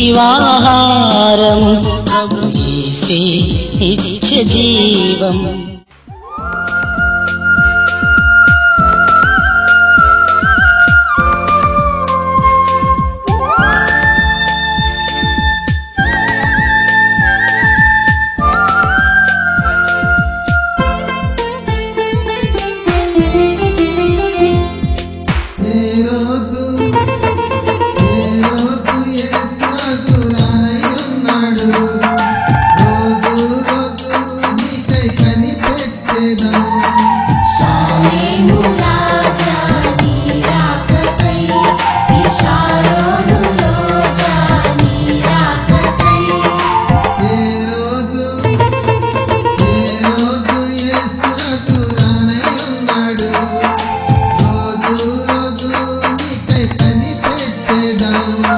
జీవాహారం ప్రభు యేసే నిత్య జీవం ఏ రోజు ఏ రోజు యేసు రానయ్యున్నాడు రోజు రోజు నీకై కనిపెట్టేదను ఏ రోజు ఏ రోజు యేసు రానయ్యున్నాడు రోజు రోజు నీకై కనిపెట్టేదను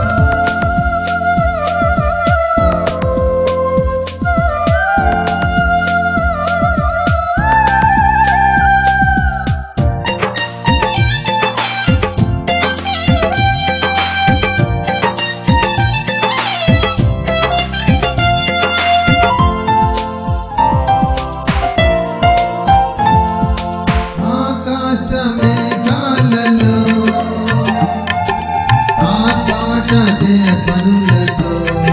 ఆకాశ మేఘాలలో ఆపాట పనులతో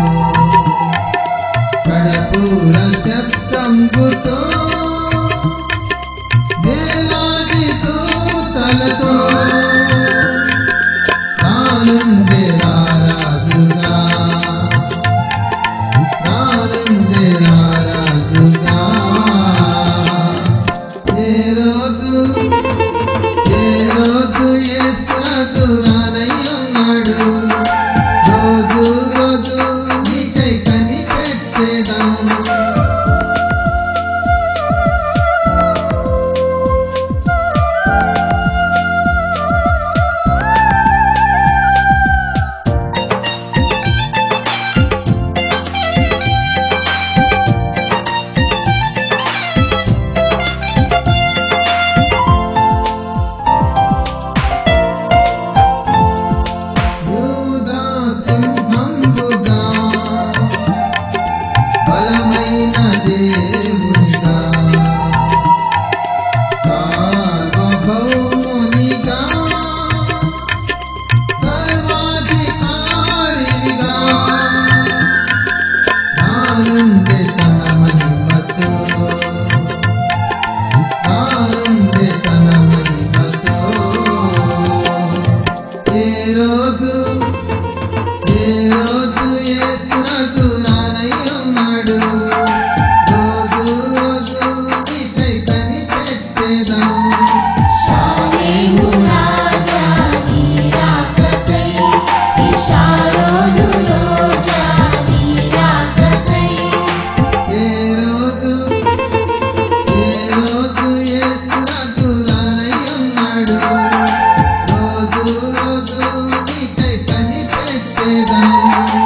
కడపూర శబ్దంబుతో వేలాది దూతలతో రానుండే రారాజుగా రానుండే రారాజుగా ఏ రోజు ఏ రోజు యేసు రానయ్యున్నాడు రోజు రోజు నీకై కనిపెట్టేదాను యూదా సింహంబుగా బలమైన దేవునిగా సార్వభౌమునిగా సర్వాధికారిగా నానుండే తన మహిమతో నానుండే తన మహిమతో ఏ రోజు ఏ రోజు యేసు రానయ్యున్నాడు రోజు రోజు నీకై కనిపెట్టేదను ఏ రోజు ఏ రోజు యేసు రానయ్యున్నాడు రోజు రోజు నీకై కనిపెట్టేదను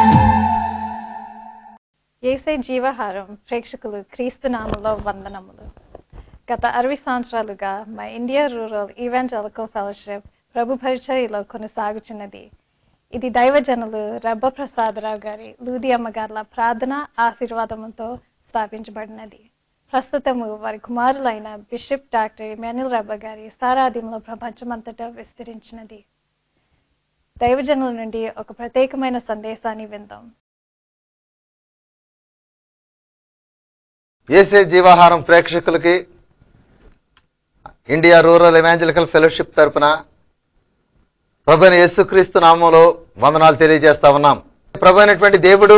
ఏసై జీవహారం ప్రేక్షకులు క్రీస్తు నామలో వందనములు గత అరవై సంవత్సరాలుగా మా ఇండియా రూరల్ ఈవాంజలికల్ ఫెలోషిప్ ప్రభు పరిచర్యలో కొనసాగుచున్నది ఇది దైవజనులు రబ్బ ప్రసాదరావు గారి లూది అమ్మగార్ల ప్రార్థన ఆశీర్వాదముతో స్థాపించబడినది ప్రస్తుతము వారి కుమారులైన బిషప్ డాక్టర్ ఇమాన్యుల్ రబ్బ గారి సారాధ్యంలో ప్రపంచమంతటా విస్తరించినది దైవజనుల నుండి ఒక ప్రత్యేకమైన సందేశాన్ని విందాం ఏసే జీవాహారం ప్రేక్షకులకి ఇండియా రూరల్ ఎవాంజలికల్ ఫెలోషిప్ తరపున ప్రభు యేసుక్రీస్తు నామంలో వందనాలు తెలియజేస్తా ఉన్నాం ప్రభు అయినటువంటి దేవుడు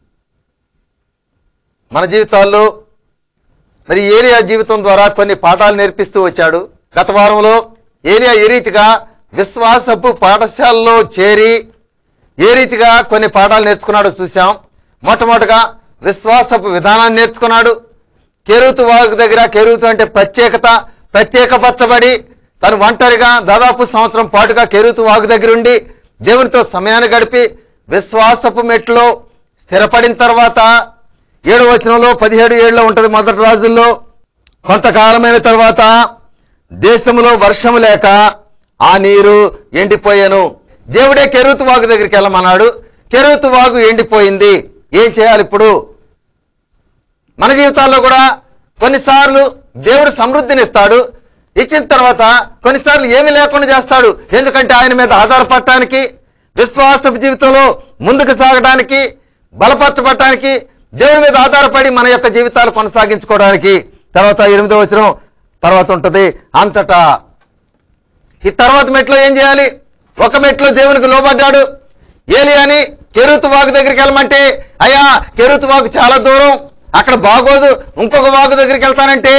మన జీవితాల్లో మరి ఏలియా జీవితం ద్వారా కొన్ని పాఠాలు నేర్పిస్తూ వచ్చాడు గత వారంలో ఏలియా ఏ రీతిగా విశ్వాసపు పాఠశాలలో చేరి ఏ రీతిగా కొన్ని పాఠాలు నేర్చుకున్నాడో చూసాం మొట్టమొదటిగా విశ్వాసపు విధానాన్ని నేర్చుకున్నాడు కేరుతు వాగు దగ్గర కేరుతు అంటే ప్రత్యేకత ప్రత్యేకపరచబడి తను ఒంటరిగా దాదాపు సంవత్సరం పాటుగా కేరుతు వాగు దగ్గర ఉండి దేవునితో సమయాన్ని గడిపి విశ్వాసపు మెట్లో స్థిరపడిన తర్వాత ఏడు వచనంలో పదిహేడు ఏళ్ళలో ఉంటుంది మొదటి రోజుల్లో కొంతకాలమైన తర్వాత దేశంలో వర్షం లేక ఆ నీరు ఎండిపోయాను దేవుడే కెరుతు వాగు దగ్గరికి వెళ్ళమన్నాడు కెరూతు వాగు ఎండిపోయింది ఏం చేయాలి ఇప్పుడు మన జీవితాల్లో కూడా కొన్నిసార్లు దేవుడు సమృద్ధిని ఇస్తాడు ఇచ్చిన తర్వాత కొన్నిసార్లు ఏమీ లేకుండా చేస్తాడు ఎందుకంటే ఆయన మీద ఆధారపడటానికి విశ్వాస జీవితంలో ముందుకు సాగడానికి బలపరచబడటానికి దేవుడి మీద ఆధారపడి మన యొక్క జీవితాలు కొనసాగించుకోవడానికి తర్వాత ఎనిమిదో వచనం తర్వాత ఉంటది అంతటా ఈ తర్వాత మెట్లో ఏం చేయాలి ఒక మెట్లో దేవునికి లోబడ్డాడు ఏలి అని కెరుతు వాగు దగ్గరికి వెళ్ళమంటే అయ్యా కెరుతు వాగు చాలా దూరం అక్కడ బాగోదు ఇంకొక వాగు దగ్గరికి వెళ్తానంటే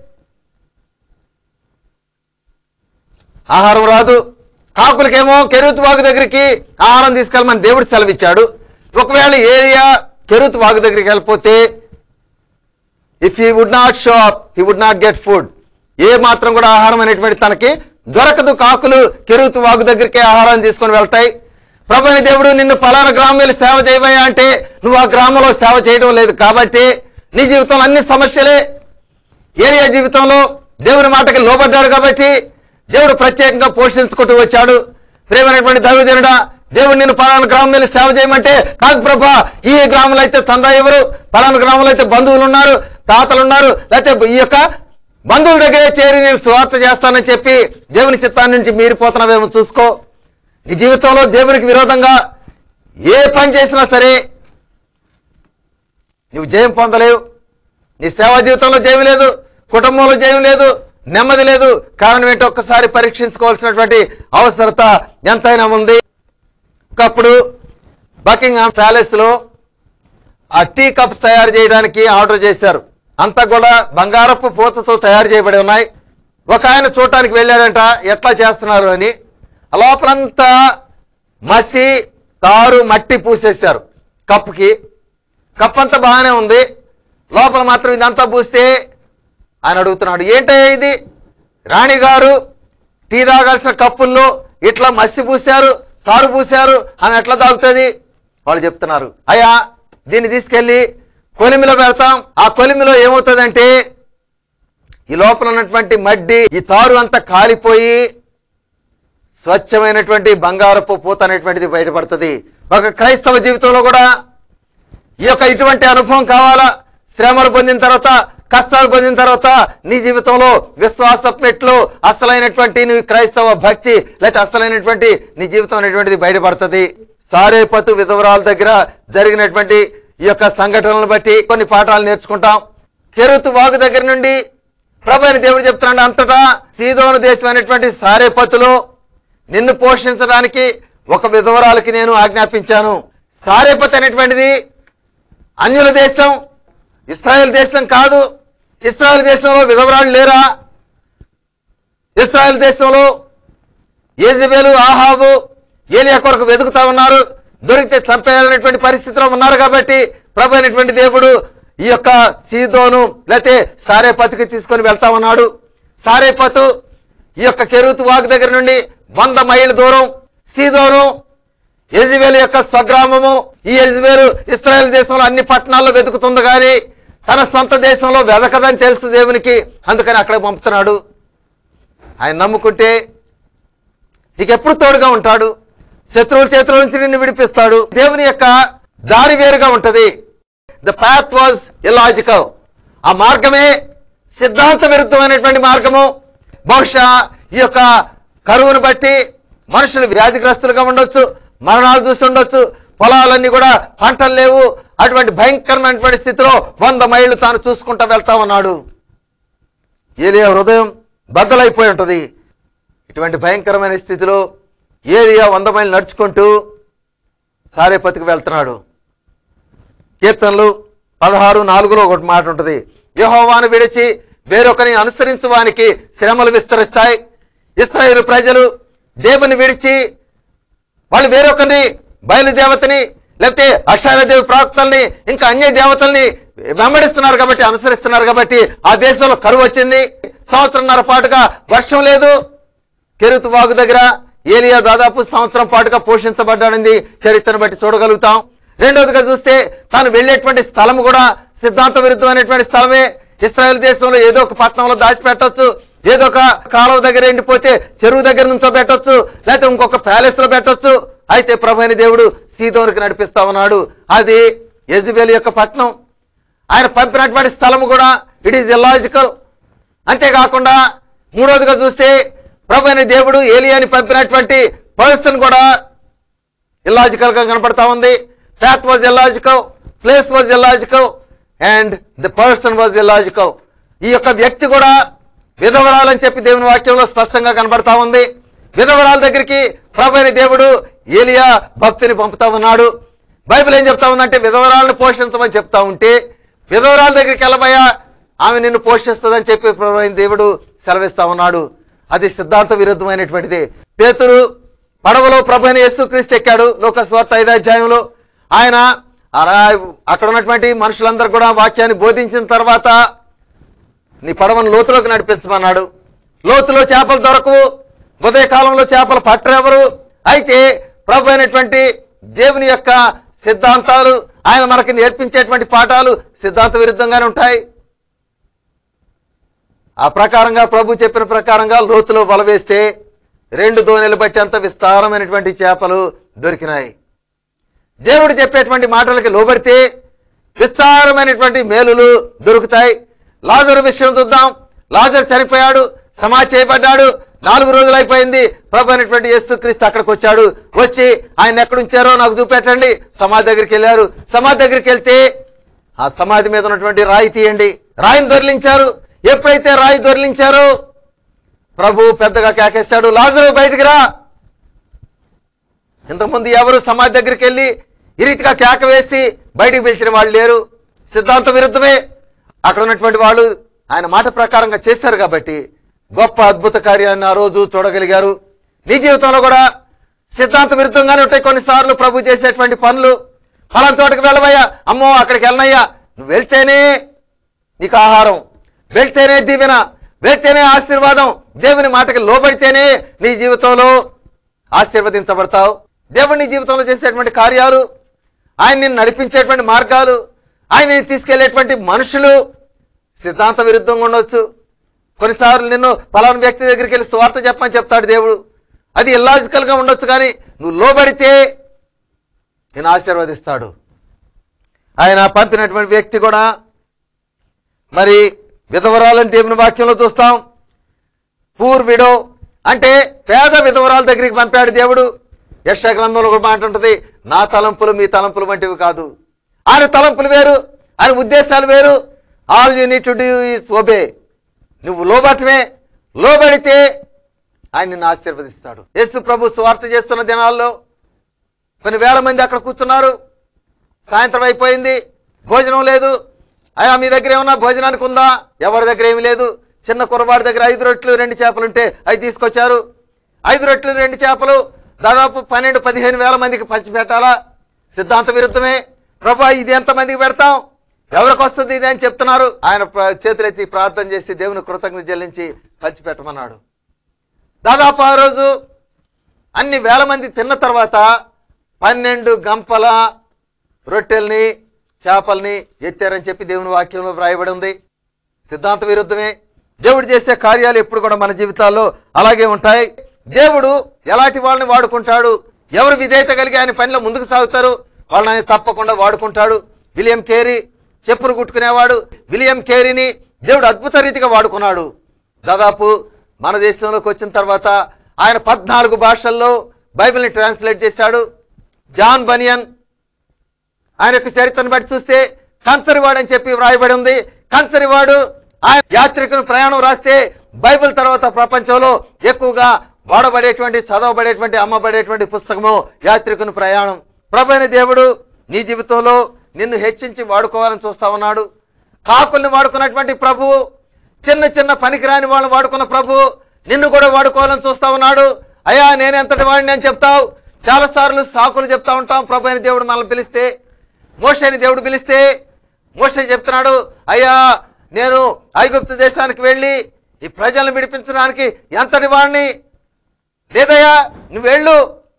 ఆహారం రాదు కాకులకేమో కెరుతు వాగు దగ్గరికి ఆహారం తీసుకెళ్ళమని దేవుడు సెలవిచ్చాడు ఒకవేళ ఏరియా కెరుతు వాగు దగ్గరికి వెళ్ళిపోతే if he would not show up he would not get food ఏ మాత్రం కూడా ఆహారం అనేటువంటి తనకి దొరకదు కాకులు కెరుతు వాగు దగ్గరికి ఆహారం తీసుకొని వెళ్తాయి ప్రభుని దేవుడు నిన్ను పలానా గ్రామం వెళ్ళి సేవ చేయబోయా అంటే నువ్వు ఆ గ్రామంలో సేవ చేయడం లేదు కాబట్టి నీ జీవితంలో అన్ని సమస్యలే ఏరియా జీవితంలో దేవుని మాటకి లోబడ్డాడు కాబట్టి దేవుడు ప్రత్యేకంగా పోషించుకుంటూ వచ్చాడు ప్రేమైనటువంటి దైవజనుడా దేవుడు నేను పలానా గ్రామం వెళ్ళి సేవ చేయమంటే కాదు ప్రభా ఈ గ్రామంలో అయితే చందా ఎవరు పలానా గ్రామంలో అయితే బంధువులు ఉన్నారు తాతలు ఉన్నారు లేకపోతే ఈ యొక్క బంధువుల దగ్గరే చేరి నేను స్వార్థ చేస్తానని చెప్పి దేవుని చిత్తాన్ని నుంచి మీరిపోతున్నావేమో చూసుకో నీ జీవితంలో దేవునికి విరోధంగా ఏ పని చేసినా సరే నువ్వు జయం పొందలేవు నీ సేవా జీవితంలో జయం లేదు కుటుంబంలో జయం లేదు నెమ్మది లేదు కారణం ఏంటో ఒక్కసారి పరీక్షించుకోవాల్సినటువంటి అవసరత ఎంతైనా ఉంది ఒకప్పుడు బకింగ్హామ్ ప్యాలెస్ లో ఆ టీ కప్స్ తయారు చేయడానికి ఆర్డర్ చేశారు అంతా కూడా బంగారపు పూతతో తయారు చేయబడి ఉన్నాయి ఒక ఆయన చూడటానికి వెళ్ళాడంట ఎట్లా చేస్తున్నారు అని ఆ లోపలంతా మసి తారు మట్టి పూసేశారు కప్పుకి కప్ అంతా బాగానే ఉంది లోపల మాత్రం ఇదంతా పూస్తే ఆయన అడుగుతున్నాడు ఏంటయ్యా ఇది రాణి గారు టీ తాగాల్సిన కప్పుల్లో ఇట్లా మసి పూశారు తారు పూశారు ఆమె ఎట్లా తాగుతుంది వాళ్ళు చెప్తున్నారు అయ్యా దీన్ని తీసుకెళ్లి కొలిమిలో పెడతాం ఆ కొలిమిలో ఏమవుతుందంటే ఈ లోపల ఉన్నటువంటి మడ్డి ఈ తారు అంతా కాలిపోయి స్వచ్ఛమైనటువంటి బంగారపు పూత అనేటువంటిది బయటపడుతుంది ఒక క్రైస్తవ జీవితంలో కూడా ఈ యొక్క ఇటువంటి అనుభవం కావాలా శ్రమలు పొందిన తర్వాత కష్టాలు పొందిన తర్వాత నీ జీవితంలో విశ్వాస మెట్లు అసలైనటువంటి నీ క్రైస్తవ భక్తి లేకపోతే అసలైనటువంటి నీ జీవితం అనేటువంటిది బయటపడుతుంది సారేపతు విధవరాల దగ్గర జరిగినటువంటి ఈ యొక్క సంఘటనలను బట్టి కొన్ని పాఠాలు నేర్చుకుంటాం కెరుతు వాగు దగ్గర నుండి ప్రభు అని దేవుడు చెప్తున్నాడు అంతటా సీదోను దేశం అనేటువంటి సారేపతులో నిన్ను పోషించడానికి ఒక విధవరాలకి నేను ఆజ్ఞాపించాను సారేపతి అనేటువంటిది అన్యుల దేశం ఇస్రాయేల్ దేశం కాదు ఇస్రాయేల్ దేశంలో విధవరాలు లేరా ఇస్రాయేల్ దేశంలో ఏజబేలు ఆహాబు ఏలియా కొరకు వెతుకుతా ఉన్నారు దొరికితే చంపేయాలనేటువంటి పరిస్థితిలో ఉన్నారు కాబట్టి ప్రభు అయినటువంటి దేవుడు ఈ యొక్క సీదోను లేతే సారేపతికి తీసుకొని వెళ్తా ఉన్నాడు సారేపతు ఈ యొక్క కెరూతు వాగు దగ్గర నుండి వంద మైళ్ళ దూరం సీదోను యజ్బేలు యొక్క స్వగ్రామము ఈ యజ్బేలు ఇస్రాయెల్ దేశంలో అన్ని పట్టణాల్లో వెతుకుతుంది కానీ తన సొంత దేశంలో వెదకదని తెలుసు దేవునికి అందుకని అక్కడ పంపుతున్నాడు ఆయన నమ్ముకుంటే నీకు ఎప్పుడు తోడుగా ఉంటాడు శత్రువుల చేతుల నుంచి నిన్ను విడిపిస్తాడు దేవుని యొక్క దారి వేరుగా ఉంటది ద పాత్ వాజ్ ఇలాజికల్ ఆ మార్గమే సిద్ధాంత విరుద్ధమైనటువంటి మార్గము బహుశా ఈ యొక్క కరువును బట్టి మనుషులు వ్యాధిగ్రస్తులుగా ఉండొచ్చు మరణాలు చూసి ఉండొచ్చు పొలాలన్నీ కూడా పంటలు లేవు అటువంటి భయంకరమైనటువంటి స్థితిలో వంద మైళ్ళు తాను చూసుకుంటా వెళ్తా ఉన్నాడు ఏలియా హృదయం బద్దలైపోయి ఉంటది ఇటువంటి భయంకరమైన స్థితిలో ఏలియా వంద మైళ్ళు నడుచుకుంటూ సారేపతికి వెళ్తున్నాడు కీర్తనలు పదహారు నాలుగులో ఒకటి మాట ఉంటుంది యహోవాను విడిచి వేరొకరిని అనుసరించు వానికి శ్రమలు విస్తరిస్తాయి ఇస్రాయేలు ప్రజలు దేవుని విడిచి వాళ్ళు వేరొకరిని బయలుదేవతని లేకపోతే అక్షరదేవి ప్రవక్తల్ని ఇంకా అన్య దేవతల్ని వెంబడిస్తున్నారు కాబట్టి అనుసరిస్తున్నారు కాబట్టి ఆ దేశంలో కరువు వచ్చింది సంవత్సరంన్నర పాటుగా వర్షం లేదు కెరుతు వాగు దగ్గర ఏలియా దాదాపు సంవత్సరం పాటుగా పోషించబడ్డాడింది చరిత్రను బట్టి చూడగలుగుతాం రెండవదిగా చూస్తే తాను వెళ్ళేటువంటి స్థలం కూడా సిద్ధాంత విరుద్ధమైనటువంటి స్థలమే ఇస్రాయల్ దేశంలో ఏదో ఒక పట్టణంలో దాచిపెట్టొచ్చు ఏదో ఒక కాలువ దగ్గర ఎండిపోతే చెరువు దగ్గర నుంచో పెట్టొచ్చు లేకపోతే ఇంకొక ప్యాలెస్ లో పెట్టొచ్చు అయితే ప్రభు అయిన దేవుడు సీదోనికి నడిపిస్తా ఉన్నాడు అది యజ్బేల్ యొక్క పట్టణం ఆయన పంపినటువంటి స్థలం కూడా ఇట్ ఈజ్ ఇల్లాజికల్ అంతేకాకుండా మూడోదిగా చూస్తే ప్రభు అయిన దేవుడు ఏలియాని పంపినటువంటి పర్సన్ కూడా ఇల్లాజికల్ గా కనపడతా ఉంది fact was illogical place was illogical and the person was illogical ఈ యొక్క వ్యక్తి కూడా విధవరాలని చెప్పి దేవుని వాక్యంలో స్పష్టంగా కనబడతా ఉంది విధవరాల దగ్గరికి ప్రభు అయిన దేవుడు ఏలియా భక్తుని పంపుతా ఉన్నాడు బైబిల్ ఏం చెప్తా ఉందంటే విధవరాలను పోషించమని చెప్తా ఉంటే విధవరాల దగ్గరికి వెళ్ళబోయా ఆమె నిన్ను పోషిస్తుందని చెప్పి ప్రభు అయిన దేవుడు సెలవిస్తా ఉన్నాడు అది సిద్ధాంత విరుద్ధమైనటువంటిది పేతురు పడవలో ప్రభు అయిన యేసుక్రీస్తు ఎక్కాడు లోక స్వార్థ ఐదో అధ్యాయంలో ఆయన అలా అక్కడ ఉన్నటువంటి మనుషులందరూ కూడా వాక్యాన్ని బోధించిన తర్వాత నీ పడవను లోతులోకి నడిపించమన్నాడు లోతులో చేపలు దొరకవు ఉదయకాలంలో చేపలు పట్టరెవరు అయితే ప్రభు అయినటువంటి దేవుని యొక్క సిద్ధాంతాలు ఆయన మనకి నేర్పించేటువంటి పాఠాలు సిద్ధాంత విరుద్ధంగానే ఉంటాయి ఆ ప్రకారంగా ప్రభు చెప్పిన ప్రకారంగా లోతులో వల వేస్తే రెండు దోణెలు బట్టి అంత విస్తారమైనటువంటి చేపలు దొరికినాయి దేవుడు చెప్పేటువంటి మాటలకి లోబడితే విస్తారమైనటువంటి మేలులు దొరుకుతాయి లాజరు విషయం చూద్దాం లాజరు చనిపోయాడు సమాధి చేయబడ్డాడు నాలుగు రోజులు అయిపోయింది ప్రభు అయినటువంటి యేసుక్రీస్తు అక్కడికి వచ్చాడు వచ్చి ఆయన ఎక్కడ ఉంచారో నాకు చూపెట్టండి సమాధి దగ్గరికి వెళ్ళారు సమాధి దగ్గరికి వెళ్తే ఆ సమాధి మీద ఉన్నటువంటి రాయి తీయండి రాయిని దొరిలించారు ఎప్పుడైతే రాయి దొరిలించారో ప్రభు పెద్దగా కేకేశాడు లాజరు బయటికి రా ఇంతకుముందు ఎవరు సమాధి దగ్గరికి వెళ్ళి ఈ రీతిగా కేక వేసి బయటికి పిలిచిన వాళ్ళు లేరు సిద్ధాంత విరుద్ధమే అక్కడ ఉన్నటువంటి వాళ్ళు ఆయన మాట ప్రకారంగా చేశారు కాబట్టి గొప్ప అద్భుత కార్యాన్ని ఆ రోజు చూడగలిగారు నీ జీవితంలో కూడా సిద్ధాంత విరుద్ధంగానే ఉంటాయి కొన్నిసార్లు ప్రభు చేసేటువంటి పనులు ఫలం తోటకి వెళ్ళవయ్యా అమ్మో అక్కడికి వెళ్ళనయ్యా నువ్వు వెళ్తేనే నీకు ఆహారం వెళ్తేనే దీవెన వెళ్తేనే ఆశీర్వాదం దేవుని మాటకి లోబడితేనే నీ జీవితంలో ఆశీర్వదించబడతావు దేవుడు నీ జీవితంలో చేసేటువంటి కార్యాలు ఆయన నిన్ను నడిపించేటువంటి మార్గాలు ఆయన నిన్ను తీసుకెళ్లేటువంటి మనుషులు సిద్ధాంత విరుద్ధంగా ఉండొచ్చు కొన్నిసార్లు నిన్ను పలానా వ్యక్తి దగ్గరికి వెళ్ళి స్వార్థ చెప్పని చెప్తాడు దేవుడు అది ఇల్లాజికల్ గా ఉండొచ్చు కానీ నువ్వు లోబడితే నేను ఆశీర్వదిస్తాడు ఆయన పంపినటువంటి వ్యక్తి కూడా మరి విధవరాలని దేవుని వాక్యంలో చూస్తాం పూర్ విడో అంటే పేద విధవరాల దగ్గరికి పంపాడు దేవుడు యశ గ్రంథంలో కూడా మాట ఉంటుంది నా తలంపులు మీ తలంపులు వంటివి కాదు ఆయన తలంపులు వేరు ఆయన ఉద్దేశాలు వేరు all you need to do is obey నువ్వు లోబట్టమే లోబడితే ఆయన నిన్ను ఆశీర్వదిస్తాడు యేసు ప్రభు స్వార్థ చేస్తున్న దినాల్లో కొన్ని వేల మంది అక్కడ కూర్చున్నారు సాయంత్రం అయిపోయింది భోజనం లేదు అయ్యా మీ దగ్గర ఏమన్నా భోజనానికి ఉందా ఎవరి దగ్గర ఏమీ లేదు చిన్న కుర్రవాడి దగ్గర ఐదు రొట్లు రెండు చేపలు ఉంటే అవి తీసుకొచ్చారు ఐదు రొట్లు రెండు చేపలు దాదాపు పన్నెండు పదిహేను వేల మందికి పంచిపెట్టాలా సిద్ధాంత విరుద్ధమే ప్రభా ఇది ఎంత మందికి పెడతాం ఎవరికి వస్తుంది ఇది అని చెప్తున్నారు ఆయన ప్ర- చేతులెత్తి ప్రార్థన చేసి దేవుని కృతజ్ఞత చెల్లించి పంచిపెట్టమన్నాడు దాదాపు ఆ రోజు అన్ని వేల మంది తిన్న తర్వాత పన్నెండు గంపల రొట్టెల్ని చేపల్ని ఎత్తారని చెప్పి దేవుని వాక్యంలో వ్రాయబడి ఉంది సిద్ధాంత విరుద్ధమే దేవుడు చేసే కార్యాలు ఎప్పుడు కూడా మన జీవితాల్లో అలాగే ఉంటాయి దేవుడు ఎలాంటి వాళ్ళని వాడుకుంటాడు ఎవరు విధేయత కలిగి ఆయన పనిలో ముందుకు సాగుతారు వాళ్ళని ఆయన తప్పకుండా వాడుకుంటాడు విలియం కేరీ చెప్పులు కుట్టుకునేవాడు విలియం కేరీని దేవుడు అద్భుత రీతిగా వాడుకున్నాడు దాదాపు మన దేశంలోకి వచ్చిన తర్వాత ఆయన పద్నాలుగు భాషల్లో బైబిల్ని ట్రాన్స్లేట్ చేశాడు జాన్ బనియన్ ఆయన యొక్క చరిత్రను బట్టి చూస్తే కంచరివాడు అని చెప్పి వ్రాయబడి ఉంది కంచరివాడు ఆయన యాత్రికుని ప్రయాణం రాస్తే బైబిల్ తర్వాత ప్రపంచంలో ఎక్కువగా వాడబడేటువంటి చదవబడేటువంటి అమ్మబడేటువంటి పుస్తకము యాత్రికుని ప్రయాణం ప్రభైన దేవుడు నీ జీవితంలో నిన్ను హెచ్చించి వాడుకోవాలని చూస్తా ఉన్నాడు కాకుల్ని వాడుకున్నటువంటి ప్రభువు చిన్న చిన్న పనికిరాని వాళ్ళని వాడుకున్న ప్రభు నిన్ను కూడా వాడుకోవాలని చూస్తా ఉన్నాడు అయ్యా నేను ఎంతటి వాడిని అని చెప్తావు చాలా సార్లు సాకులు చెప్తా ఉంటాం ప్రభు అయిన దేవుడు మనల్ని పిలిస్తే మోషని దేవుడు పిలిస్తే మోష చెప్తున్నాడు అయ్యా నేను ఐగుప్తు దేశానికి వెళ్ళి ఈ ప్రజలను విడిపించడానికి ఎంతటి వాడిని లేదయ్యా నువ్వు వెళ్ళు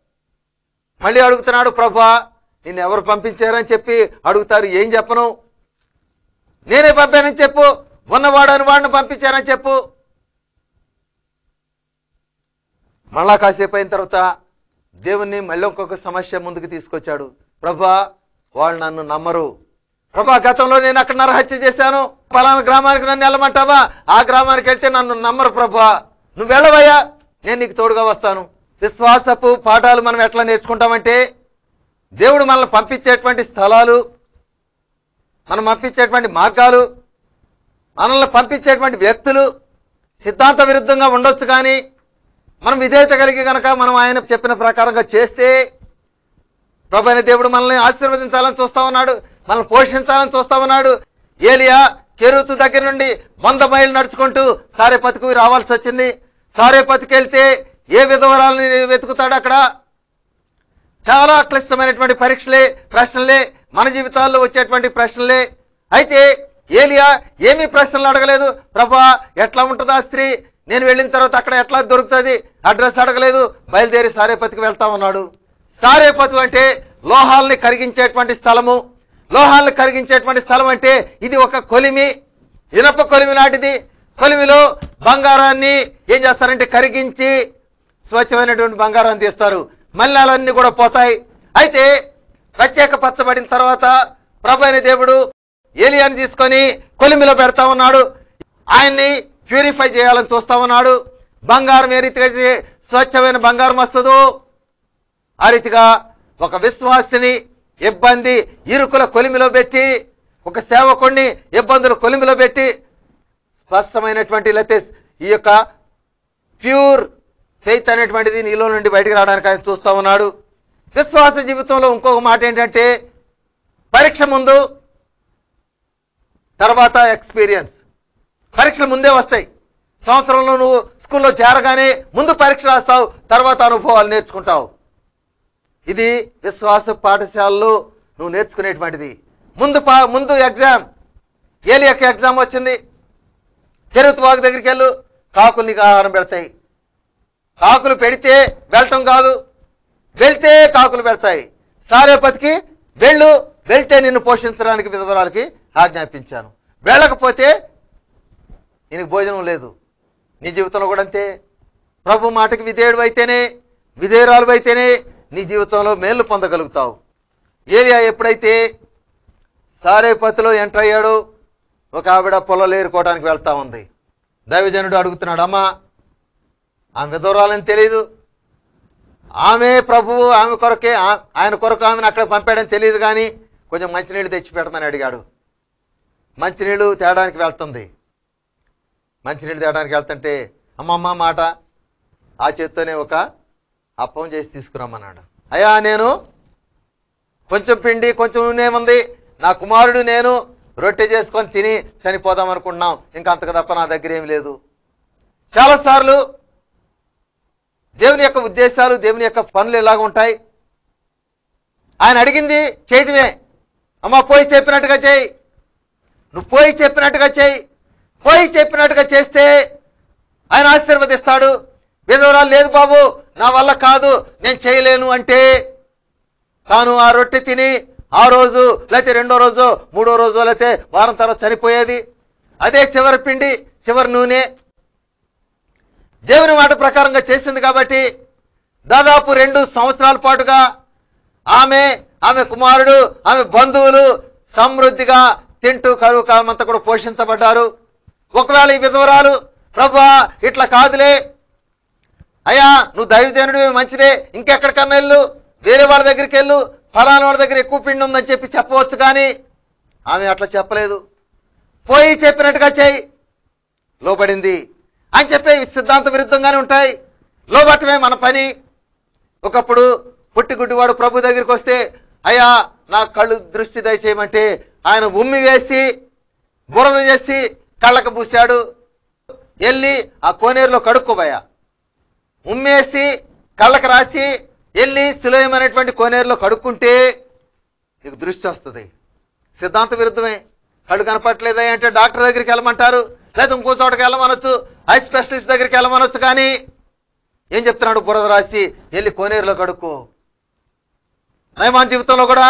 మళ్ళీ అడుగుతున్నాడు ప్రభా నిన్ను ఎవరు పంపించారని చెప్పి అడుగుతారు ఏం చెప్పను నేనే పంపానని చెప్పు ఉన్నవాడని వాడిని పంపించానని చెప్పు మళ్ళా కాసేపు అయిన తర్వాత దేవుణ్ణి మళ్ళీ ఇంకొక సమస్య ముందుకు తీసుకొచ్చాడు ప్రభా వాళ్ళు నన్ను నమ్మరు ప్రభా గతంలో నేను అక్కడ నరహత్య చేశాను పలానా గ్రామానికి నన్ను వెళ్ళమంటావా ఆ గ్రామానికి వెళ్తే నన్ను నమ్మరు ప్రభా నువ్వు వెళ్ళవయ్యా నేను నీకు తోడుగా వస్తాను విశ్వాసపు పాఠాలు మనం ఎట్లా నేర్చుకుంటామంటే దేవుడు మనల్ని పంపించేటువంటి స్థలాలు మనం పంపించేటువంటి మార్గాలు మనల్ని పంపించేటువంటి వ్యక్తులు సిద్ధాంత విరుద్ధంగా ఉండొచ్చు కానీ మనం విధేయత కలిగి గనక మనం ఆయన చెప్పిన ప్రకారంగా చేస్తే ప్రభు అయిన దేవుడు మనల్ని ఆశీర్వదించాలని చూస్తా ఉన్నాడు మనల్ని పోషించాలని చూస్తా ఉన్నాడు ఏలియా కెరుతు దగ్గర నుండి వంద మైళ్ళు నడుచుకుంటూ సారేపతికి రావాల్సి వచ్చింది సారేపతికి వెళ్తే ఏ విధవరాలని వెతుకుతాడు అక్కడ చాలా క్లిష్టమైనటువంటి పరీక్షలే ప్రశ్నలే మన జీవితాల్లో వచ్చేటువంటి ప్రశ్నలే అయితే ఏలియా ఏమీ ప్రశ్నలు అడగలేదు ప్రభా ఎట్లా ఉంటుంది ఆ స్త్రీ నేను వెళ్ళిన తర్వాత అక్కడ ఎట్లా దొరుకుతుంది అడ్రస్ అడగలేదు బయలుదేరి సారేపతికి వెళ్తా ఉన్నాడు సారేపతి అంటే లోహాల్ని కరిగించేటువంటి స్థలము లోహాల్ని కరిగించేటువంటి స్థలం అంటే ఇది ఒక కొలిమి ఇనప కొలిమి నాటిది కొలిమిలో బంగారాన్ని ఏం చేస్తారంటే కరిగించి స్వచ్ఛమైనటువంటి బంగారాన్ని తీస్తారు మలినాలన్నీ కూడా పోతాయి అయితే ప్రత్యేక పచ్చబడిన తర్వాత ప్రభు అయిన దేవుడు ఏలియాని తీసుకొని కొలిమిలో పెడతా ఉన్నాడు ఆయన్ని ప్యూరిఫై చేయాలని చూస్తా ఉన్నాడు బంగారం ఏ రీతిగా అయితే స్వచ్ఛమైన బంగారం వస్తుందో ఆ రీతిగా ఒక విశ్వాసిని ఇబ్బంది ఇరుకుల కొలిమిలో పెట్టి ఒక సేవకుణ్ణి ఇబ్బందుల కొలిమిలో పెట్టి స్పష్టమైనటువంటి లేకపోతే ఈ యొక్క ప్యూర్ ఫెయిత్ అనేటువంటిది నీలో నుండి బయటకు రావడానికి ఆయన చూస్తా ఉన్నాడు విశ్వాస జీవితంలో ఇంకొక మాట ఏంటంటే పరీక్ష ముందు తర్వాత ఎక్స్పీరియన్స్ పరీక్షలు ముందే వస్తాయి సంవత్సరంలో నువ్వు స్కూల్లో చేరగానే ముందు పరీక్ష రాస్తావు తర్వాత అనుభవాలు నేర్చుకుంటావు ఇది విశ్వాస పాఠశాలలో నువ్వు నేర్చుకునేటువంటిది ముందు పా ముందు ఎగ్జామ్ ఏలి యొక్క ఎగ్జామ్ వచ్చింది చెరువు వాగు దగ్గరికి వెళ్ళు కాకులు నీకు ఆహారం పెడతాయి కాకులు పెడితే వెళ్ళటం కాదు వెళ్తే కాకులు పెడతాయి సారేపతికి వెళ్ళు వెళ్తే నిన్ను పోషించడానికి విధవరాలకి ఆజ్ఞాపించాను వెళ్ళకపోతే నీకు భోజనం లేదు నీ జీవితంలో కూడా అంతే ప్రభు మాటకి విధేయుడు అయితేనే విధేయురాలు అయితేనే నీ జీవితంలో మేలు పొందగలుగుతావు ఏలియా ఎప్పుడైతే సారేపతిలో ఎంటర్ అయ్యాడో ఒక ఆవిడ పొలం ఏరుకోవడానికి వెళ్తా ఉంది దైవజనుడు అడుగుతున్నాడు అమ్మా ఆమె విధవరాలని తెలియదు ఆమె ప్రభువు ఆమె కొరకే ఆ- ఆయన కొరకు ఆమెను అక్కడ పంపాడని తెలియదు కానీ కొంచెం మంచినీళ్ళు తెచ్చి పెట్టమని అడిగాడు మంచినీళ్ళు తేడానికి వెళ్తుంది మంచినీళ్ళు తేడానికి వెళ్తుంటే అమ్మమ్మ మాట ఆ చేత్తోనే ఒక అప్పం చేసి తీసుకురమ్మన్నాడు అయ్యా నేను కొంచెం పిండి కొంచెం నూనె ఉంది నా కుమారుడు నేను రొట్టె చేసుకొని తిని చనిపోదాం అనుకుంటున్నాం ఇంకా అంతకు తప్ప నా దగ్గర ఏమి లేదు చాలాసార్లు దేవుని యొక్క ఉద్దేశాలు దేవుని యొక్క పనులు ఎలాగ ఉంటాయి ఆయన అడిగింది చేయటమే అమ్మ పోయి చెప్పినట్టుగా చేయి నువ్వు పోయి చెప్పినట్టుగా చేయి పోయి చెప్పినట్టుగా చేస్తే ఆయన ఆశీర్వదిస్తాడు విధవరాలు లేదు బాబు నా వల్ల కాదు నేను చేయలేను అంటే తాను ఆ రొట్టె తిని ఆ రోజు లేకపోతే రెండో రోజు మూడో రోజు లేకపోతే వారం తర్వాత చనిపోయేది అదే చివరి పిండి చివరి నూనె దేవుని మాట ప్రకారంగా చేసింది కాబట్టి దాదాపు రెండు సంవత్సరాల పాటుగా ఆమె ఆమె కుమారుడు ఆమె బంధువులు సమృద్ధిగా తింటూ కరువు కాలమంతా కూడా పోషించబడ్డారు ఒకవేళ ఈ విధవరాలు ప్రభా ఇట్లా కాదులే అయ్యా నువ్వు దైవజనుడు మంచిదే ఇంకెక్కడికన్నా వెళ్ళు వేరే వాళ్ళ దగ్గరికి వెళ్ళు ఫలానా వాళ్ళ దగ్గర ఎక్కువ పిండి ఉందని చెప్పి చెప్పవచ్చు కానీ ఆమె అట్లా చెప్పలేదు పోయి చెప్పినట్టుగా చేయి లోబడింది అని చెప్పే సిద్ధాంత విరుద్ధంగానే ఉంటాయి లోబట్టమే మన పని ఒకప్పుడు పుట్టిగుడ్డివాడు ప్రభు దగ్గరికి వస్తే అయ్యా నా కళ్ళు దృష్టి దయచేయమంటే ఆయన ఉమ్మి వేసి బురద చేసి కళ్ళకు పూశాడు వెళ్ళి ఆ కోనేరులో కడుక్కోబోయా ఉమ్మేసి కళ్ళకు రాసి వెళ్ళి సులభమైనటువంటి కోనేరులో కడుక్కుంటే నీకు దృష్టి వస్తుంది సిద్ధాంత విరుద్ధమే కళ్ళు కనపట్లేదా అంటే డాక్టర్ దగ్గరికి వెళ్ళమంటారు లేదా ఇంకో చోటకి వెళ్ళమనొచ్చు ఐ స్పెషలిస్ట్ దగ్గరికి వెళ్ళమనొచ్చు కానీ ఏం చెప్తున్నాడు బురద రాసి వెళ్ళి కోనేరులో కడుక్కో నయమాన్ జీవితంలో కూడా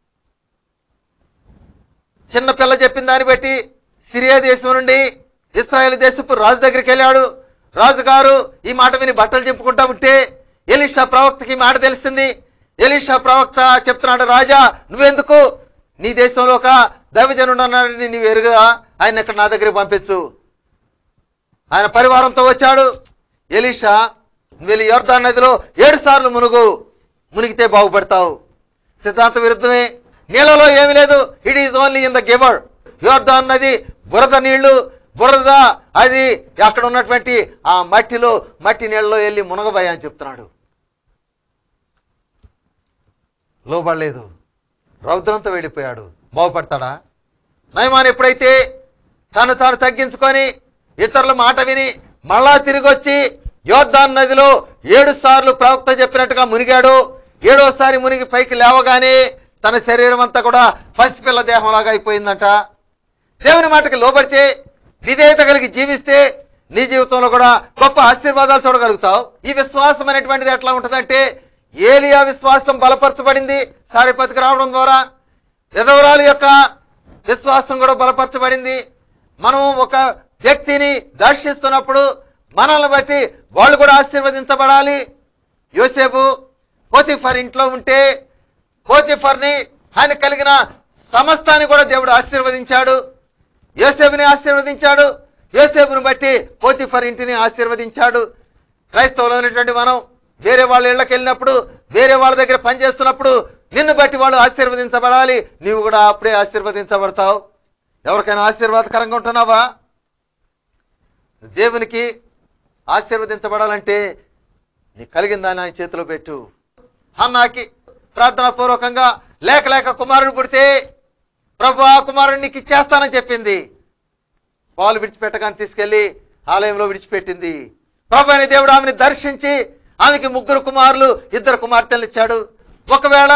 చిన్న పిల్ల చెప్పిన దాన్ని బట్టి సిరియా దేశం నుండి ఇస్రాయేల్ దేశపు రాజు దగ్గరికి వెళ్ళాడు రాజుగారు ఈ మాట విని బట్టలు చెప్పుకుంటా ఉంటే ఎలీషా ప్రవక్తకి ఈ మాట తెలిసింది ఎలీషా ప్రవక్త చెప్తున్నాడు రాజా నువ్వెందుకు నీ దేశంలో ఒక దైవజనుడు ఉన్నాడని నీవు ఎరుగా ఆయన ఇక్కడ నా దగ్గరికి పంపించు ఆయన పరివారంతో వచ్చాడు ఎలీషా వెళ్ళి యోర్దాన్ నదిలో ఏడు సార్లు మునుగు మునిగితే బాగుపడతావు సిద్ధాంత విరుద్ధమే నీళ్ళలో ఏమీ లేదు it is only in the river యోర్దాన్ నది బురద నీళ్లు బురద అది అక్కడ ఉన్నటువంటి ఆ మట్టిలో మట్టి నీళ్ళలో వెళ్ళి మునగబోయా అని చెప్తున్నాడు లోబడలేదు రౌద్రంతో వెళ్ళిపోయాడు బాగుపడతాడా నయమాన్ ఎప్పుడైతే తను తాను తగ్గించుకొని ఇతరుల మాట విని మళ్ళా తిరిగి వచ్చి యోర్దాన్ నదిలో ఏడు సార్లు ప్రవక్త చెప్పినట్టుగా మునిగాడు ఏడోసారి మునిగి పైకి లేవగానే తన శరీరం అంతా కూడా పసిపిల్ల దేహంలాగా అయిపోయిందంట దేవుని మాటకి లోబడితే విధేయత కలిగి జీవిస్తే నీ జీవితంలో కూడా గొప్ప ఆశీర్వాదాలు చూడగలుగుతావు ఈ విశ్వాసం అనేటువంటిది ఎట్లా ఉంటుందంటే ఏలియా విశ్వాసం బలపరచబడింది సారిపతికి రావడం ద్వారా విధవరాలు యొక్క విశ్వాసం కూడా బలపరచబడింది మనం ఒక వ్యక్తిని దర్శిస్తున్నప్పుడు మనల్ని బట్టి వాళ్ళు కూడా ఆశీర్వదించబడాలి యోసేపు పోతిఫర్ ఇంట్లో ఉంటే పోతిఫర్ని ఆయన కలిగిన సమస్తాన్ని కూడా దేవుడు ఆశీర్వదించాడు యోసేపుని ఆశీర్వదించాడు యోసేపుని బట్టి పోతిఫర్ ఇంటిని ఆశీర్వదించాడు క్రైస్తవులు ఉన్నటువంటి మనం వేరే వాళ్ళ ఇళ్ళకి వెళ్ళినప్పుడు వేరే వాళ్ళ దగ్గర పనిచేస్తున్నప్పుడు నిన్ను బట్టి వాళ్ళు ఆశీర్వదించబడాలి నీవు కూడా అప్పుడే ఆశీర్వదించబడతావు ఎవరికైనా ఆశీర్వాదకరంగా ఉంటున్నావా దేవునికి ఆశీర్వదించబడాలంటే నీ కలిగిన దాన్ని ఆయన చేతిలో పెట్టు హన్నాకి ప్రార్థనా పూర్వకంగా లేక లేక కుమారుడు పుడితే ప్రభు ఆ కుమారుడు నీకు ఇచ్చేస్తానని చెప్పింది పాలు విడిచిపెట్టగానే తీసుకెళ్లి ఆలయంలో విడిచిపెట్టింది ప్రభు అనే దేవుడు ఆమెను దర్శించి ఆమెకి ముగ్గురు కుమారులు ఇద్దరు కుమార్తెలు ఇచ్చాడు ఒకవేళ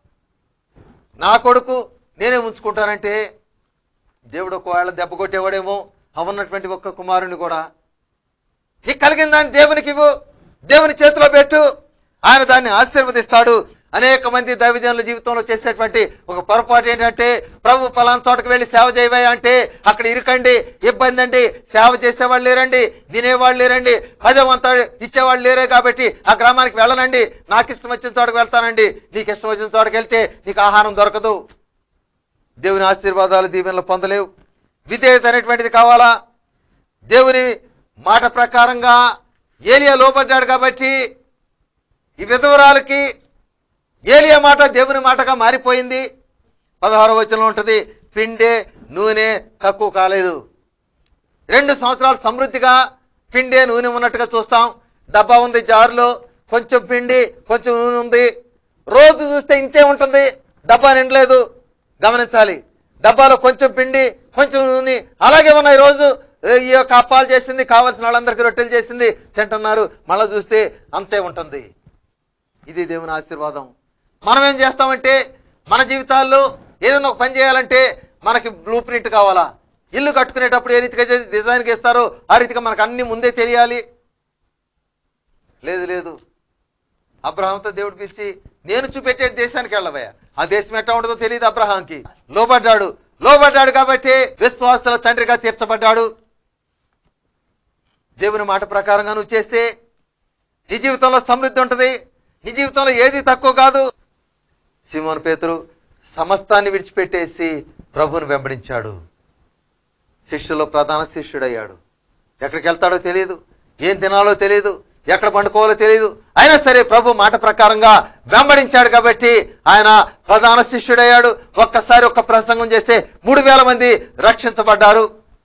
నా కొడుకు నేనే ఉంచుకుంటానంటే దేవుడు ఒకవేళ దెబ్బ కొట్టేవాడేమో ఆ ఉన్నటువంటి ఒక్క కుమారుని కూడా నీకు కలిగిన దాన్ని దేవునికి ఇవ్వు దేవుని చేతిలో పెట్టు ఆయన దాన్ని ఆశీర్వదిస్తాడు అనేక మంది దైవజనుల జీవితంలో చేసేటువంటి ఒక పొరపాటు ఏంటంటే ప్రభు పలానా చోటకు వెళ్ళి సేవ చేయవా అంటే అక్కడ ఇరుకండి ఇబ్బంది అండి సేవ చేసేవాళ్ళు లేరండి వినేవాళ్ళు లేరండి పదం అంతా ఇచ్చేవాళ్ళు లేరే కాబట్టి ఆ గ్రామానికి వెళ్ళనండి నాకు ఇష్టం వచ్చిన చోటకు వెళ్తానండి నీకు ఇష్టం వచ్చిన చోటకు వెళ్తే నీకు ఆహారం దొరకదు దేవుని ఆశీర్వాదాలు దీవెనలు పొందలేవు విధేయత అనేటువంటిది కావాలా దేవుని మాట ప్రకారంగా ఏలియా లోపడ్డాడు కాబట్టి ఈ విధవరాలకి ఏలియా మాట దేవుని మాటగా మారిపోయింది పదహారో వచనంలో ఉంటుంది పిండే నూనె తక్కువ కాలేదు రెండు సంవత్సరాలు సమృద్ధిగా పిండే నూనె ఉన్నట్టుగా చూస్తాం డబ్బా ఉంది జారులో కొంచెం పిండి కొంచెం నూనె ఉంది రోజు చూస్తే ఇంతే ఉంటుంది డబ్బా నిండలేదు గమనించాలి డబ్బాలో కొంచెం పిండి కొంచెం నూనె అలాగే ఉన్నాయి రోజు ఏ, ఈ యొక్క అప్పాలు చేసింది కావాల్సిన వాళ్ళందరికీ రొట్టెలు చేసింది తింటున్నారు మళ్ళీ చూస్తే అంతే ఉంటుంది ఇది దేవుని ఆశీర్వాదం మనం ఏం చేస్తామంటే మన జీవితాల్లో ఏదైనా ఒక పని చేయాలంటే మనకి బ్లూ ప్రింట్ కావాలా ఇల్లు కట్టుకునేటప్పుడు ఏ రీతిగా చేసి డిజైన్కి ఇస్తారో ఆ రీతిగా మనకు అన్ని ముందే తెలియాలి లేదు లేదు అబ్రహాంతో దేవుడు పిలిచి నేను చూపెట్టే దేశానికి వెళ్ళవయ్యా ఆ దేశం ఎట్లా ఉండదో తెలియదు అబ్రహాంకి లోబడ్డాడు లోబడ్డాడు కాబట్టి విశ్వాసాల తండ్రిగా తీర్చబడ్డాడు దేవుని మాట ప్రకారంగా నువ్వు చేస్తే నీ జీవితంలో సమృద్ధి ఉంటుంది నీ జీవితంలో ఏది తక్కువ కాదు సిమోన్ పేతురు సమస్తాన్ని విడిచిపెట్టేసి ప్రభువుని వెంబడించాడు శిష్యులో ప్రధాన శిష్యుడయ్యాడు ఎక్కడికి వెళ్తాడో తెలియదు ఏం తినాలో తెలియదు ఎక్కడ పండుకోవాలో తెలియదు అయినా సరే ప్రభు మాట ప్రకారంగా వెంబడించాడు కాబట్టి ఆయన ప్రధాన శిష్యుడయ్యాడు ఒక్కసారి ఒక్క ప్రసంగం చేస్తే మూడు వేల మంది రక్షించబడ్డారు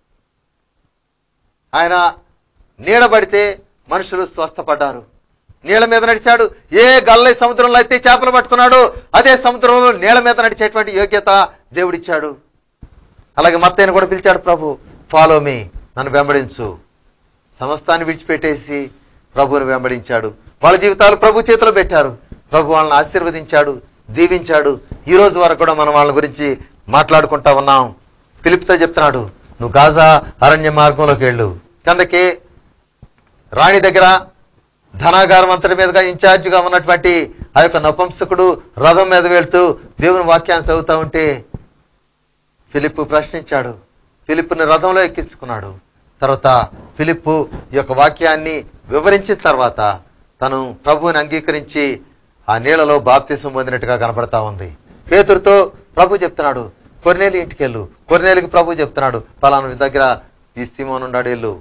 ఆయన నీడబడితే మనుషులు స్వస్థపడ్డారు నీళ్ళ మీద నడిచాడు ఏ గల్లై సముద్రంలో అయితే చేపలు పట్టుకున్నాడో అదే సముద్రంలో నీళ్ళ మీద నడిచేటువంటి యోగ్యత దేవుడిచ్చాడు అలాగే మత్తయ్యను కూడా పిలిచాడు ప్రభు ఫాలో మీ నన్ను వెంబడించు సమస్తాన్ని విడిచిపెట్టేసి ప్రభువుని వెంబడించాడు వాళ్ళ జీవితాలు ప్రభు చేతిలో పెట్టారు ప్రభు వాళ్ళని ఆశీర్వదించాడు దీవించాడు ఈ రోజు వరకు కూడా మనం వాళ్ళ గురించి మాట్లాడుకుంటా ఉన్నాం పిలుపుతో చెప్తున్నాడు నువ్వు గాజా అరణ్య మార్గంలోకి వెళ్ళు కిందకి రాణి దగ్గర ధనాగారం అంతటి మీదుగా ఇన్ఛార్జిగా ఉన్నటువంటి ఆ యొక్క నపుంసకుడు రథం మీద వెళ్తూ దేవుని వాక్యాన్ని చదువుతా ఉంటే ఫిలిప్ ప్రశ్నించాడు ఫిలిప్ని రథంలో ఎక్కించుకున్నాడు తర్వాత ఫిలిప్పు ఈ యొక్క వాక్యాన్ని వివరించిన తర్వాత తను ప్రభువుని అంగీకరించి ఆ నీళ్ళలో బాప్తిసం పొందినట్టుగా కనపడతా ఉంది పేతురుతో ప్రభు చెప్తున్నాడు కొన్నేళ్ళు ఇంటికి వెళ్ళు కొన్నేళ్ళకి ప్రభు చెప్తున్నాడు పలానా దగ్గర ఈ సీమోన్ ఉన్నాడు వెళ్ళు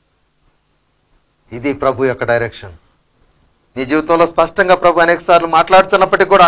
ఇది ప్రభు యొక్క డైరెక్షన్ నీ జీవితంలో స్పష్టంగా ప్రభు అనేక సార్లు మాట్లాడుతున్నప్పటికీ కూడా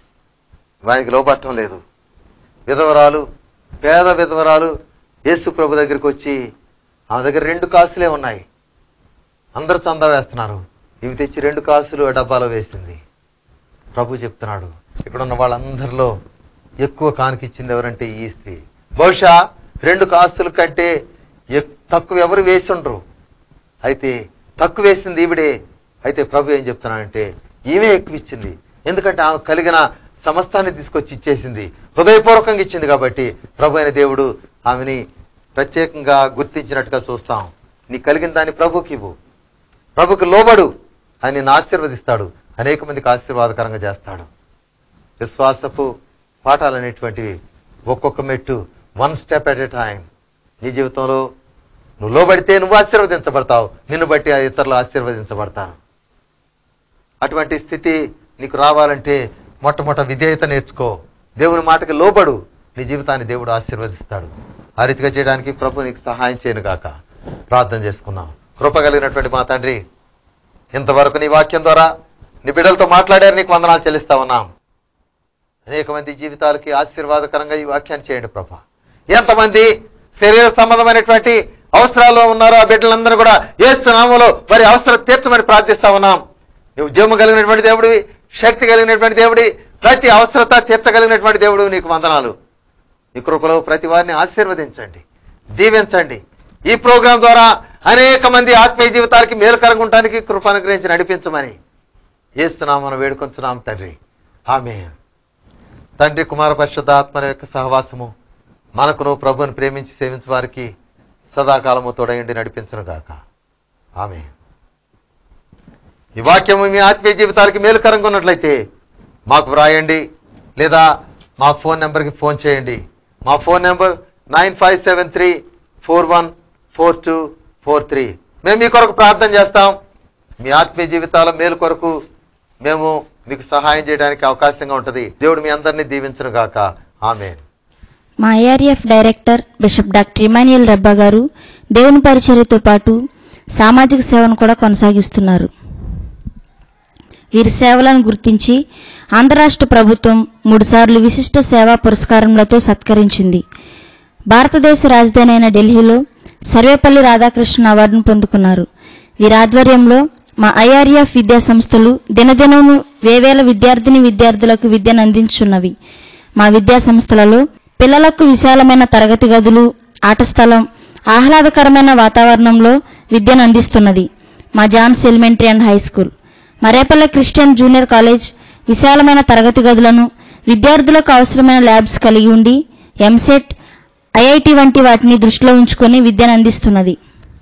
వానికి లోపట్టం లేదు విధవరాలు పేద విధవరాలు యేసు ప్రభు దగ్గరికి వచ్చి ఆమె దగ్గర రెండు కాసులే ఉన్నాయి అందరూ చందా వేస్తున్నారు ఇవి తెచ్చి రెండు కాసులు ఆ డబ్బాలో వేసింది ప్రభు చెప్తున్నాడు ఇక్కడ ఉన్న వాళ్ళందరిలో ఎక్కువ కానికిచ్చింది ఎవరంటే ఈ స్త్రీ బహుశా రెండు కాసుల కంటే ఎక్- తక్కువ ఎవరు వేసి ఉండరు అయితే తక్కువ వేసింది ఈవిడే అయితే ప్రభు ఏం చెప్తున్నాడంటే ఈమె ఎక్కువ ఇచ్చింది ఎందుకంటే ఆమె కలిగిన సమస్తాన్ని తీసుకొచ్చి ఇచ్చేసింది హృదయపూర్వకంగా ఇచ్చింది కాబట్టి ప్రభు అయిన దేవుడు ఆమెని ప్రత్యేకంగా గుర్తించినట్టుగా చూస్తాం నీ కలిగిన దాన్ని ప్రభుకి ఇవ్వు ప్రభుకి లోబడు ఆయన నిన్ను ఆశీర్వదిస్తాడు అనేక మందికి ఆశీర్వాదకరంగా చేస్తాడు విశ్వాసపు పాఠాలు అనేటువంటివి ఒక్కొక్క మెట్టు one step at a time నీ జీవితంలో నువ్వు లోబడితే నువ్వు ఆశీర్వదించబడతావు నిన్ను బట్టి ఆ ఇతరులు ఆశీర్వదించబడతారు అటువంటి స్థితి నీకు రావాలంటే మొట్టమొదట విధేయత నేర్చుకో దేవుని మాటకి లోబడు నీ జీవితాన్ని దేవుడు ఆశీర్వదిస్తాడు ఆ రీతిగా చేయడానికి ప్రభు నీకు సహాయం చేయను గాక ప్రార్థన చేసుకుందాం కృప కలిగినటువంటి మా తండ్రి ఇంతవరకు నీ వాక్యం ద్వారా నీ బిడ్డలతో మాట్లాడారు నీకు వందనాలు చెల్లిస్తా ఉన్నాం అనేక మంది జీవితాలకి ఆశీర్వాదకరంగా ఈ వాక్యాన్ని చేయండి ప్రభా ఎంతమంది శరీర సంబంధమైనటువంటి అవసరాల్లో ఉన్నారో ఆ బిడ్డలందరూ కూడా ఏస్తున్నాములో వారి అవసరం తీర్చమని ప్రార్థిస్తా ఉన్నాం నువ్వు జీవం కలిగినటువంటి దేవుడివి శక్తి కలిగినటువంటి దేవుడి ప్రతి అవసరత తీర్చగలిగినటువంటి దేవుడు నీకు వందనాలు నీ కృపలో ప్రతి వారిని ఆశీర్వదించండి దీవించండి ఈ ప్రోగ్రాం ద్వారా అనేక మంది ఆత్మీయ జీవితాలకి మేలుకరంగా ఉండటానికి కృప అనుగ్రహించి నడిపించమని ఏస్తున్నామని వేడుకొంచున్నాం తండ్రి ఆమె తండ్రి కుమార పరిశుద్ధ ఆత్మల యొక్క సహవాసము మనకును ప్రభుని ప్రేమించి సేవించే వారికి సదాకాలము తోడయండి నడిపించను గాక ఆమె ఈ వాక్యము మీ ఆత్మీయ జీవితాలకి మేలుకరంగా ఉన్నట్లయితే మాకు వ్రాయండి లేదా మా ఫోన్ నెంబర్కి ఫోన్ చేయండి మా phone number nine five seven three four one four two four three మేము మీ కొరకు ప్రార్థన చేస్తాం మీ ఆత్మీయ జీవితాల మేలు కొరకు మేము మీకు సహాయం చేయడానికి అవకాశంగా ఉంటుంది దేవుడు మీ అందరినీ దీవించను గాక ఆమె మా IRF director bishop doctor Emmanuel రబ్బా గారు దేవుని పరిచర్యతో పాటు సామాజిక సేవను కూడా కొనసాగిస్తున్నారు వీరి సేవలను గుర్తించి ఆంధ్ర రాష్ట్ర ప్రభుత్వం మూడుసార్లు విశిష్ట సేవా పురస్కారములతో సత్కరించింది భారతదేశ రాజధాని అయిన ఢిల్లీలో సర్వేపల్లి రాధాకృష్ణ అవార్డును పొందుకున్నారు వీరి ఆధ్వర్యంలో మా ఐఆర్ఎఫ్ విద్యా సంస్థలు దినదినము వేవేల విద్యార్థిని విద్యార్థులకు విద్యను అందించున్నవి మా విద్యా సంస్థలలో పిల్లలకు విశాలమైన తరగతి గదులు ఆట స్థలం ఆహ్లాదకరమైన వాతావరణంలో విద్యను అందిస్తున్నది మా John's elementary and high school Marepalle Christian junior college విశాలమైన తరగతి గదులను విద్యార్థులకు అవసరమైన ల్యాబ్స్ కలిగి ఉండి ఎంసెట్ ఐఐటి వంటి వాటిని దృష్టిలో ఉంచుకొని విద్యను అందిస్తున్నది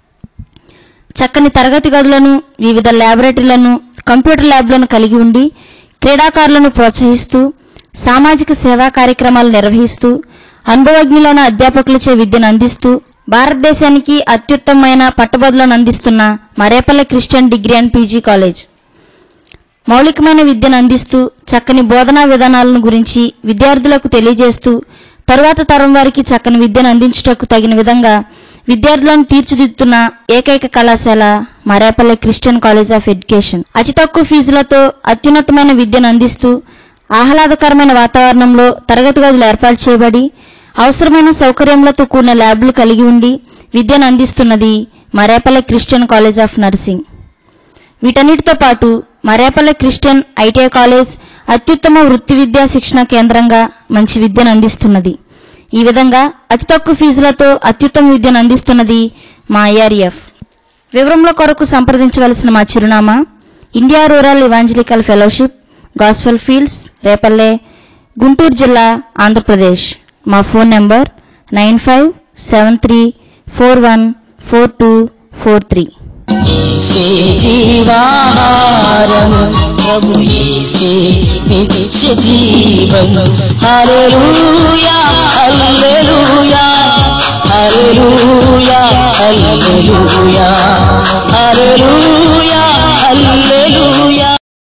చక్కని తరగతి గదులను వివిధ ల్యాబొరేటరీలను కంప్యూటర్ ల్యాబ్లను కలిగి ఉండి క్రీడాకారులను ప్రోత్సహిస్తూ సామాజిక సేవా కార్యక్రమాలు నిర్వహిస్తూ అనుభవజ్ఞులైన అధ్యాపకులచే విద్యను అందిస్తూ భారతదేశానికి అత్యుత్తమమైన పట్టుబదులను అందిస్తున్న Marepalle Christian degree and PG college మౌలికమైన విద్యను అందిస్తూ చక్కని బోధనా విధానాలను గురించి విద్యార్థులకు తెలియజేస్తూ తరువాత తరం వారికి చక్కని విద్యను అందించుటకు తగిన విధంగా విద్యార్థులను తీర్చిదిద్దుతున్న ఏకైక కళాశాల Marepalle Christian college of education అతి తక్కువ ఫీజులతో అత్యున్నతమైన విద్యను అందిస్తూ ఆహ్లాదకరమైన వాతావరణంలో తరగతి గదులు ఏర్పాటు చేయబడి అవసరమైన సౌకర్యములతో కూడిన ల్యాబ్లు కలిగి ఉండి విద్యను అందిస్తున్నది Marepalle Christian college of nursing వీటన్నిటితో పాటు మరేపల్లె క్రిస్టియన్ ఐటీఐ కాలేజ్ అత్యుత్తమ వృత్తి విద్యా శిక్షణ కేంద్రంగా మంచి విద్యను అందిస్తున్నది ఈ విధంగా అతి తక్కువ ఫీజులతో అత్యుత్తమ విద్యను అందిస్తున్నది మా ఐఆర్ఎఫ్ వివరముల కొరకు సంప్రదించవలసిన మా చిరునామా India rural evangelical fellowship gospel fields Repalle Guntur జిల్లా ఆంధ్రప్రదేశ్ మా phone number nine five seven three four one four two four three యేసే జీవాహారం ప్రభు యేసే నిత్య జీవం హల్లెలూయా హల్లెలూయా హల్లెలూయా హల్లెలూయా హల్లెలూయా హల్లెలూయా